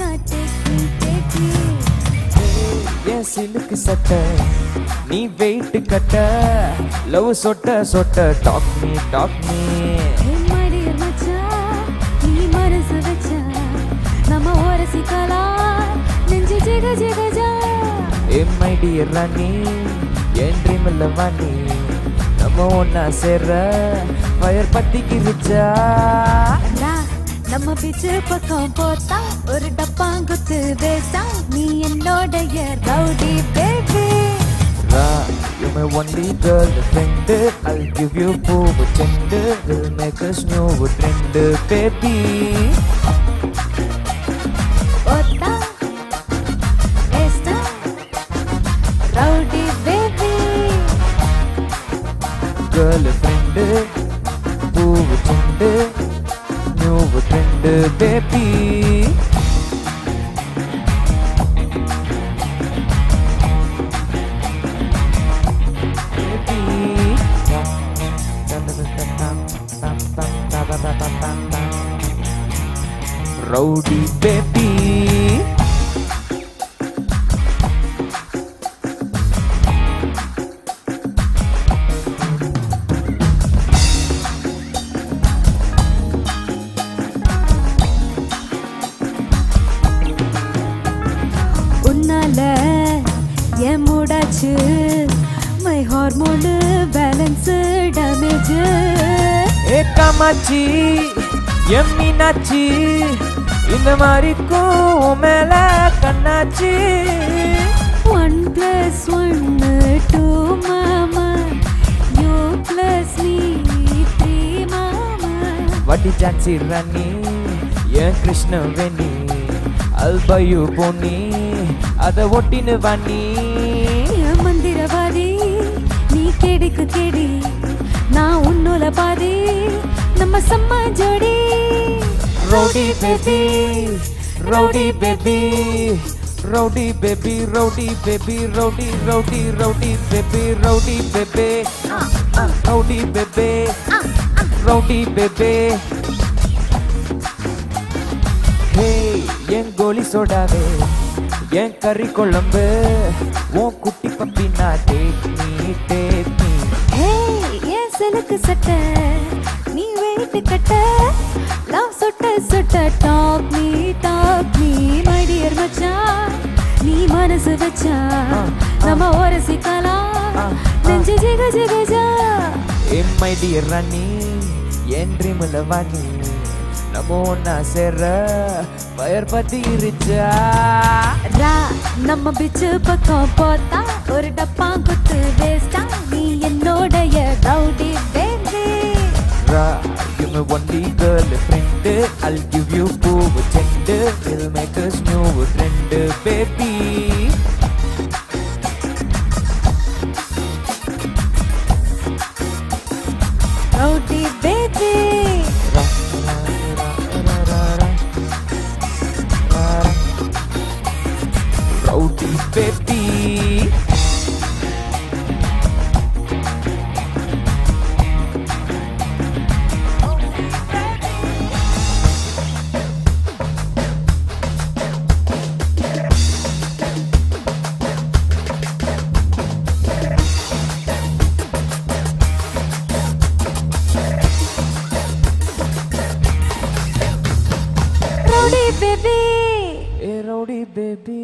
wanna take me, take me. என் சிலுக்கு சட்ட நீ வெயிட் கட்ட லவ் சொட்ட சொட்ட talk me talk me Hey, my dear மச்சான், நீ மனசு வச்சா, நம்ம உரசிக்கலாம். நெஞ்சு ஜிக ஜிக ஜா. மை டியர் ராணி என் ட்ரீம் இல்ல வாணி நம்ம ஒன்னா சேர்ற ஃபயர் பத்திக்கிருச்சா ரா, நம்ம பிச்சு பக்கம் போட்டா ஒரு டப்பாங்குத்து வேஸ்டா நீ என்னோடைய ரவுடி பேபி ரா You my only girlfriend I'll give you பூவு செண்டு Will make us new trend baby போட்டா வேஸ்டா ரவுடி பேபி girlfriend பூவு செண்டு new trend baby Rowdy baby உன்னால என் மூடாச்சு மை ஹார்மோனு பேலன்ஸ் டேமேஜ் ஏ காமாச்சி எம் மீனாச்சி இந்த மாதிரிக்கும் உன் மேல கண்ணாச்சி ஒன் பிளஸ் ஒன்னு டூ மாமா யூ பிளஸ் மீ த்ரீ மாமா வட்டி ஜான்சி ராணி என் கிருஷ்ணவேணி அல்பயு பொன்னி அத ஒட்டினு வாணி என் மந்திரவாதி நீ கேடிக்கு கேடி நான் உன்னோல பாதி நம்ம செம்ம ஜோடி rowdy baby rowdy baby rowdy baby rowdy baby rowdy rowdy rowdy baby rowdy baby rowdy baby rowdy baby hey என் கோலி சோடாவே என் கறி குழம்பு உன் குட்டி பப்பி நான் take me take me hey என் செலுக்கு சட்டை நீ வெயிட் கட்ட லவ் சொட்ட சொட்ட talk me talk me my dear மச்சான் நீ மனசு வச்சா நம்ம உரசிக்கலாம் நெஞ்சு ஜிக ஜிக ஜா என் மை டியர் ராணி என் ட்ரீம்ல வாணி நம்ம ஒன்னா சேர்ற ஃபயர் பத்தி இருச்சா ரா நம்ம பிச்சு பக்கம் போத்தா ஒரு டப்பா குத்து வேஸ்டா நீ என்னோடைய ரவுடி பேபி ரா You my only girlfriend I'll give you பூவு செண்டு Will make us new trend baby rowdy baby Ra, ra, ra, ra, ra, ra. Ra, ra. Rowdy baby rowdy baby Hey rowdy baby